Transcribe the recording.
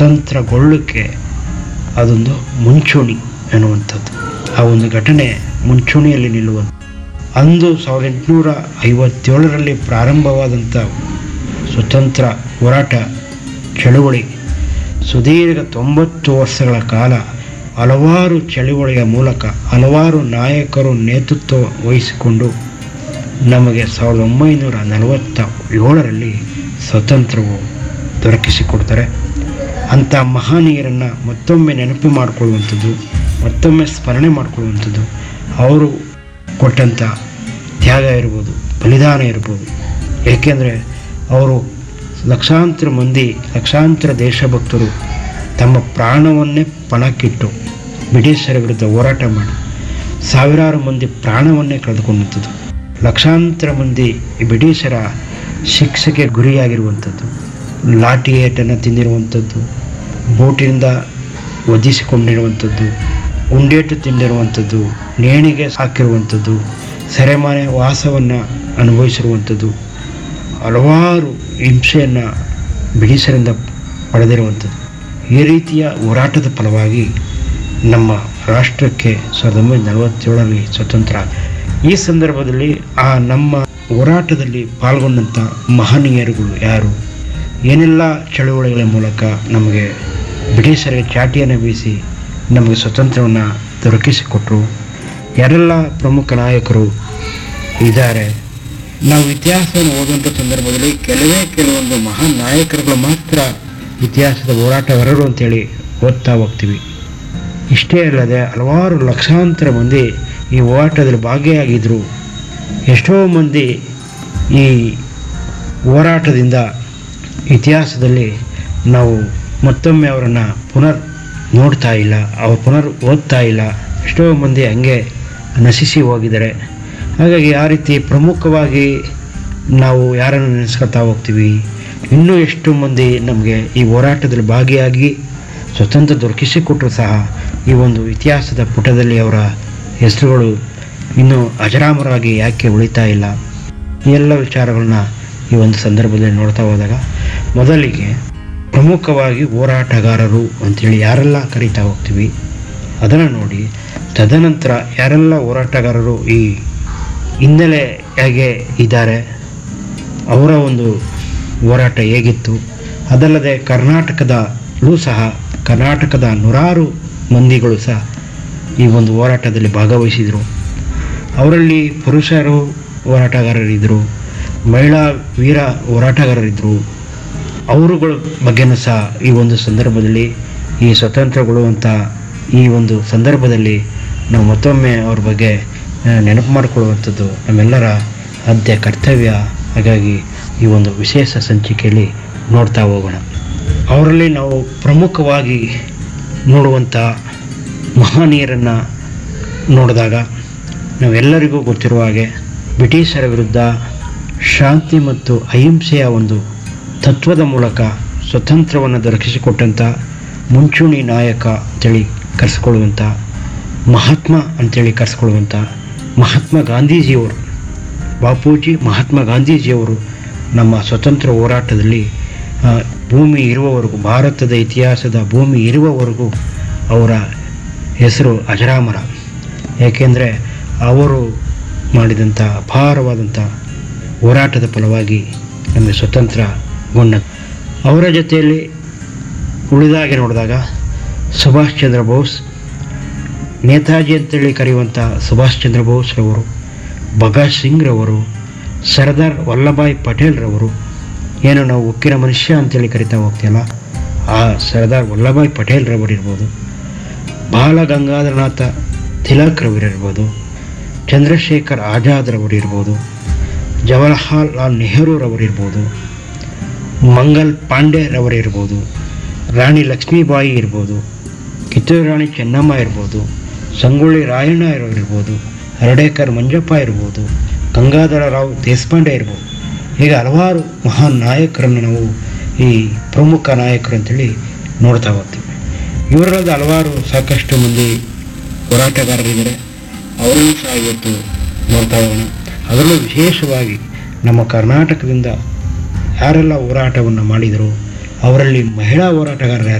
ಸ್ವತಂತ್ರಗೊಳ್ಳಕ್ಕೆ ಅದೊಂದು ಮುಂಚೂಣಿ ಎನ್ನುವಂಥದ್ದು ಆ ಒಂದು ಘಟನೆ ಮುಂಚೂಣಿಯಲ್ಲಿ ನಿಲ್ಲುವಂಥ ಅಂದು ಸಾವಿರದ ಎಂಟುನೂರ ಐವತ್ತೇಳರಲ್ಲಿ ಪ್ರಾರಂಭವಾದಂಥ ಸ್ವತಂತ್ರ ಹೋರಾಟ ಚಳುವಳಿ ಸುದೀರ್ಘ ತೊಂಬತ್ತು ವರ್ಷಗಳ ಕಾಲ ಹಲವಾರು ಚಳುವಳಿಯ ಮೂಲಕ ಹಲವಾರು ನಾಯಕರು ನೇತೃತ್ವ ವಹಿಸಿಕೊಂಡು ನಮಗೆ ಸಾವಿರದ ಒಂಬೈನೂರ ನಲವತ್ತ ಏಳರಲ್ಲಿ ಸ್ವತಂತ್ರವು ದೊರಕಿಸಿಕೊಡ್ತಾರೆ ಅಂಥ ಮಹನೀಯರನ್ನು ಮತ್ತೊಮ್ಮೆ ನೆನಪು ಮಾಡಿಕೊಳ್ಳುವಂಥದ್ದು ಮತ್ತೊಮ್ಮೆ ಸ್ಮರಣೆ ಮಾಡಿಕೊಳ್ಳುವಂಥದ್ದು ಅವರು ಕೊಟ್ಟಂಥ ತ್ಯಾಗ ಇರ್ಬೋದು ಬಲಿದಾನ ಇರ್ಬೋದು ಏಕೆಂದರೆ ಅವರು ಲಕ್ಷಾಂತರ ಮಂದಿ ಲಕ್ಷಾಂತರ ದೇಶಭಕ್ತರು ತಮ್ಮ ಪ್ರಾಣವನ್ನೇ ಪಣಕ್ಕಿಟ್ಟು ಬ್ರಿಟಿಷರ ವಿರುದ್ಧ ಹೋರಾಟ ಮಾಡಿ ಸಾವಿರಾರು ಮಂದಿ ಪ್ರಾಣವನ್ನೇ ಕಳೆದುಕೊಂಡಂಥದ್ದು ಲಕ್ಷಾಂತರ ಮಂದಿ ಈ ಬ್ರಿಟಿಷರ ಶಿಕ್ಷೆಗೆ ಗುರಿಯಾಗಿರುವಂಥದ್ದು ಲಾಠಿ ಏಟನ್ನು ತಿಂದಿರುವಂಥದ್ದು ಬೋಟಿನಿಂದ ವಧಿಸಿಕೊಂಡಿರುವಂಥದ್ದು ಉಂಡೇಟು ತಿಂದಿರುವಂಥದ್ದು ನೇಣಿಗೆ ಹಾಕಿರುವಂಥದ್ದು ಸೆರೆಮನೆ ವಾಸವನ್ನು ಅನುಭವಿಸಿರುವಂಥದ್ದು ಹಲವಾರು ಹಿಂಸೆಯನ್ನು ಬ್ರಿಟಿಷರಿಂದ ಪಡೆದಿರುವಂಥದ್ದು ಈ ರೀತಿಯ ಹೋರಾಟದ ಫಲವಾಗಿ ನಮ್ಮ ರಾಷ್ಟ್ರಕ್ಕೆ ಸಾವಿರದ ಒಂಬೈನೂರ ನಲವತ್ತೇಳರಲ್ಲಿ ಸ್ವತಂತ್ರ ಈ ಸಂದರ್ಭದಲ್ಲಿ ಆ ನಮ್ಮ ಹೋರಾಟದಲ್ಲಿ ಪಾಲ್ಗೊಂಡಂಥ ಮಹನೀಯರುಗಳು ಯಾರು ಏನೆಲ್ಲ ಚಳುವಳಿಗಳ ಮೂಲಕ ನಮಗೆ ಬ್ರಿಟಿಷರಿಗೆ ಚಾಟಿಯನ್ನು ಬೀಸಿ ನಮಗೆ ಸ್ವತಂತ್ರವನ್ನು ದೊರಕಿಸಿಕೊಟ್ರು ಯಾರೆಲ್ಲ ಪ್ರಮುಖ ನಾಯಕರು ಇದ್ದಾರೆ ನಾವು ಇತಿಹಾಸವನ್ನು ಓದುವಂಥ ಸಂದರ್ಭದಲ್ಲಿ ಕೆಲವೇ ಕೆಲವೊಂದು ಮಹಾನ್ ನಾಯಕರುಗಳು ಮಾತ್ರ ಇತಿಹಾಸದ ಹೋರಾಟಗಾರರು ಅಂತೇಳಿ ಓದ್ತಾ ಹೋಗ್ತೀವಿ ಇಷ್ಟೇ ಅಲ್ಲದೆ ಹಲವಾರು ಲಕ್ಷಾಂತರ ಮಂದಿ ಈ ಹೋರಾಟದಲ್ಲಿ ಭಾಗಿಯಾಗಿದ್ದರು ಎಷ್ಟೋ ಮಂದಿ ಈ ಹೋರಾಟದಿಂದ ಇತಿಹಾಸದಲ್ಲಿ ನಾವು ಮತ್ತೊಮ್ಮೆ ಅವರನ್ನು ಪುನರ್ ನೋಡ್ತಾ ಇಲ್ಲ ಅವ್ರು ಪುನರ್ ಓದ್ತಾ ಇಲ್ಲ ಎಷ್ಟೋ ಮಂದಿ ಹಂಗೆ ನಶಿಸಿ ಹೋಗಿದ್ದಾರೆ ಹಾಗಾಗಿ ಆ ರೀತಿ ಪ್ರಮುಖವಾಗಿ ನಾವು ಯಾರನ್ನು ನೆನೆಸ್ಕೊತಾ ಹೋಗ್ತೀವಿ ಇನ್ನೂ ಎಷ್ಟು ಮಂದಿ ನಮಗೆ ಈ ಹೋರಾಟದಲ್ಲಿ ಭಾಗಿಯಾಗಿ ಸ್ವತಂತ್ರ ದೊರಕಿಸಿಕೊಟ್ಟರು ಸಹ ಈ ಒಂದು ಇತಿಹಾಸದ ಪುಟದಲ್ಲಿ ಅವರ ಹೆಸರುಗಳು ಇನ್ನೂ ಅಜರಾಮರವಾಗಿ ಯಾಕೆ ಉಳಿತಾ ಇಲ್ಲ ಈ ಎಲ್ಲ ವಿಚಾರಗಳನ್ನ ಈ ಒಂದು ಸಂದರ್ಭದಲ್ಲಿ ನೋಡ್ತಾ ಹೋದಾಗ ಮೊದಲಿಗೆ ಪ್ರಮುಖವಾಗಿ ಹೋರಾಟಗಾರರು ಅಂತೇಳಿ ಯಾರೆಲ್ಲ ಕರೀತಾ ಹೋಗ್ತೀವಿ ಅದನ್ನು ನೋಡಿ ತದನಂತರ ಯಾರೆಲ್ಲ ಹೋರಾಟಗಾರರು ಈ ಹಿನ್ನೆಲೆ ಹೇಗೆ ಇದ್ದಾರೆ ಅವರ ಒಂದು ಹೋರಾಟ ಹೇಗಿತ್ತು ಅದಲ್ಲದೆ ಕರ್ನಾಟಕದಲ್ಲೂ ಸಹ ಕರ್ನಾಟಕದ ನೂರಾರು ಮಂದಿಗಳು ಸಹ ಈ ಒಂದು ಹೋರಾಟದಲ್ಲಿ ಭಾಗವಹಿಸಿದರು ಅವರಲ್ಲಿ ಪುರುಷರು ಹೋರಾಟಗಾರರಿದ್ದರು ಮಹಿಳಾ ವೀರ ಹೋರಾಟಗಾರರಿದ್ದರು ಅವರುಗಳ ಬಗ್ಗೆನೂ ಸಹ ಈ ಒಂದು ಸಂದರ್ಭದಲ್ಲಿ ಈ ಸ್ವತಂತ್ರಗಳು ಅಂತ ಈ ಒಂದು ಸಂದರ್ಭದಲ್ಲಿ ನಾವು ಮತ್ತೊಮ್ಮೆ ಅವ್ರ ಬಗ್ಗೆ ಆ, ನೆನಪು ಮಾಡಿಕೊಳ್ಳುವಂಥದ್ದು ನಮ್ಮೆಲ್ಲರ ಆದ್ಯ ಕರ್ತವ್ಯ ಹಾಗಾಗಿ ಈ ಒಂದು ವಿಶೇಷ ಸಂಚಿಕೆಯಲ್ಲಿ ನೋಡ್ತಾ ಹೋಗೋಣ ಅವರಲ್ಲಿ ನಾವು ಪ್ರಮುಖವಾಗಿ ನೋಡುವಂಥ ಮಹನೀಯರನ್ನು ನೋಡಿದಾಗ ನಾವೆಲ್ಲರಿಗೂ ಗೊತ್ತಿರುವ ಹಾಗೆ ಬ್ರಿಟಿಷರ ವಿರುದ್ಧ ಶಾಂತಿ ಮತ್ತು ಅಹಿಂಸೆಯ ಒಂದು ತತ್ವದ ಮೂಲಕ ಸ್ವತಂತ್ರವನ್ನು ದೊರಕಿಸಿಕೊಟ್ಟಂಥ ಮುಂಚೂಣಿ ನಾಯಕ ಅಂತೇಳಿ ಕರೆಸಿಕೊಳ್ಳುವಂಥ ಮಹಾತ್ಮ ಅಂತೇಳಿ ಕರೆಸಿಕೊಳ್ಳುವಂಥ ಮಹಾತ್ಮ ಗಾಂಧೀಜಿಯವರು ಬಾಪೂಜಿ ಮಹಾತ್ಮ ಗಾಂಧೀಜಿಯವರು ನಮ್ಮ ಸ್ವತಂತ್ರ ಹೋರಾಟದಲ್ಲಿ ಆ, ಭೂಮಿ ಇರುವವರೆಗೂ ಭಾರತದ ಇತಿಹಾಸದ ಭೂಮಿ ಇರುವವರೆಗೂ ಅವರ ಹೆಸರು ಅಜರಾಮರ ಏಕೆಂದರೆ ಅವರು ಮಾಡಿದಂಥ ಅಪಾರವಾದಂಥ ಹೋರಾಟದ ಫಲವಾಗಿ ನಮಗೆ ಸ್ವತಂತ್ರಗೊಂಡ ಅವರ ಜೊತೆಯಲ್ಲಿ ಉಳಿದಾಗೆ ನೋಡಿದಾಗ ಸುಭಾಷ್ ಚಂದ್ರ ಬೋಸ್ ನೇತಾಜಿ ಅಂತೇಳಿ ಕರೆಯುವಂಥ ಸುಭಾಷ್ ಚಂದ್ರ ಬೋಸ್ರವರು ಭಗತ್ ಸಿಂಗ್ರವರು ಸರ್ದಾರ್ ವಲ್ಲಭಾಯ್ ಪಟೇಲ್ರವರು ಏನು ನಾವು ಉಕ್ಕಿನ ಮನುಷ್ಯ ಅಂತೇಳಿ ಕರಿತಾ ಹೋಗ್ತೀಯಲ್ಲ ಆ ಸರ್ದಾರ್ ವಲ್ಲಭಾಯ್ ಪಟೇಲ್ರವರಿರ್ಬೋದು ಬಾಲ ಗಂಗಾಧರನಾಥ ತಿಲಕ್ರವರಿರ್ಬೋದು ಚಂದ್ರಶೇಖರ್ ಆಜಾದ್ರವರಿರ್ಬೋದು ಜವಾಹರ್ಲಾಲ್ ಲಾಲ್ ನೆಹರೂರವರಿರ್ಬೋದು ಮಂಗಲ್ ಪಾಂಡೆರವರಿರ್ಬೋದು ರಾಣಿ ಲಕ್ಷ್ಮೀಬಾಯಿ ಇರ್ಬೋದು ಕಿತ್ತೂರು ರಾಣಿ ಚೆನ್ನಮ್ಮ ಇರ್ಬೋದು ಸಂಗೊಳ್ಳಿ ರಾಯಣ್ಣ ಇರ್ಬೋದು ಹರಡೇಕರ್ ಮಂಜಪ್ಪ ಇರ್ಬೋದು ಗಂಗಾಧರ ರಾವ್ ದೇಶಪಾಂಡೆ ಇರ್ಬೋದು ಹೀಗೆ ಹಲವಾರು ಮಹಾನ್ ನಾಯಕರನ್ನು ನಾವು ಈ ಪ್ರಮುಖ ನಾಯಕರು ಅಂತೇಳಿ ನೋಡ್ತಾ ಹೋಗ್ತೀವಿ ಇವರಲ್ಲಿ ಹಲವಾರು ಸಾಕಷ್ಟು ಮಂದಿ ಹೋರಾಟಗಾರರಿದ್ದಾರೆ ಅವರನ್ನು ಸಹ ಇವತ್ತು ನೋಡ್ತಾ ಹೋಗೋಣ ಅದರಲ್ಲೂ ವಿಶೇಷವಾಗಿ ನಮ್ಮ ಕರ್ನಾಟಕದಿಂದ ಯಾರೆಲ್ಲ ಹೋರಾಟವನ್ನು ಮಾಡಿದರು ಅವರಲ್ಲಿ ಮಹಿಳಾ ಹೋರಾಟಗಾರರು ಯಾರು